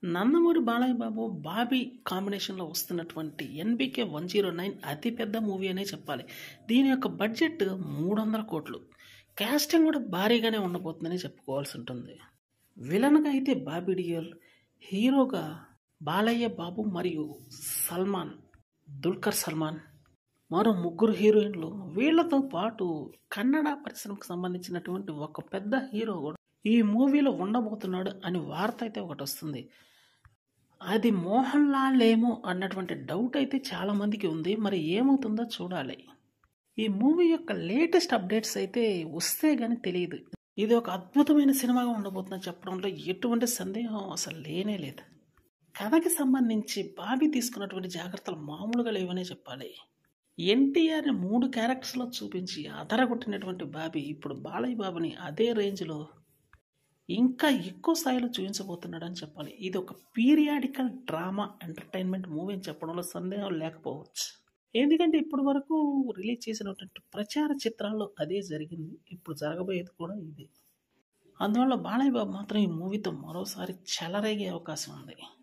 నందమూరి బాలయ్య బాబు బాబీ కాంబినేషన్లో వస్తున్నటువంటి NBK one zero nine అతిపెద్ద మూవీ అనే చెప్పాలి దీని యొక్క బడ్జెట్ మూడు వందల కోట్లు కాస్టింగ్ కూడా భారీగానే ఉండబోతుందని చెప్పుకోవాల్సి ఉంటుంది విలన్గా అయితే బాబీ డియోల్ హీరోగా బాలయ్య బాబు మరియు సల్మాన్ దుల్కర్ సల్మాన్ మరో ముగ్గురు హీరోయిన్లు వీళ్లతో పాటు కన్నడ పరిశ్రమకు సంబంధించినటువంటి ఒక పెద్ద హీరో కూడా ఈ మూవీలో ఉండబోతున్నాడు అని వార్త అయితే ఒకటి వస్తుంది అది మోహన్ లాల్ ఏమో అన్నటువంటి డౌట్ అయితే చాలా మందికి ఉంది మరి ఏమవుతుందో చూడాలి ఈ మూవీ యొక్క లేటెస్ట్ అప్డేట్స్ అయితే వస్తే గానీ తెలియదు ఇది ఒక అద్భుతమైన సినిమాగా ఉండబోతుందని చెప్పడంలో ఎటువంటి సందేహం అసలు లేనే లేదు కథకి సంబంధించి బాబీ తీసుకున్నటువంటి జాగ్రత్తలు మామూలుగా లేవనే చెప్పాలి ఎన్టీఆర్ని మూడు క్యారెక్టర్స్లో చూపించి అదరగొట్టినటువంటి బాబీ ఇప్పుడు బాలయ్య బాబుని అదే రేంజ్లో ఇంకా ఎక్కువ స్థాయిలో చూపించబోతున్నాడని చెప్పాలి ఇది ఒక పీరియాడికల్ డ్రామా ఎంటర్టైన్మెంట్ మూవీ అని చెప్పడంలో సందేహం లేకపోవచ్చు ఎందుకంటే ఇప్పటి వరకు రిలీజ్ చేసినటువంటి ప్రచార చిత్రాల్లో అదే జరిగింది ఇప్పుడు జరగబోయేది కూడా ఇదే అందువల్ల బాలయ్య బాబు మాత్రం ఈ మూవీతో మరోసారి చెలరేగే అవకాశం ఉంది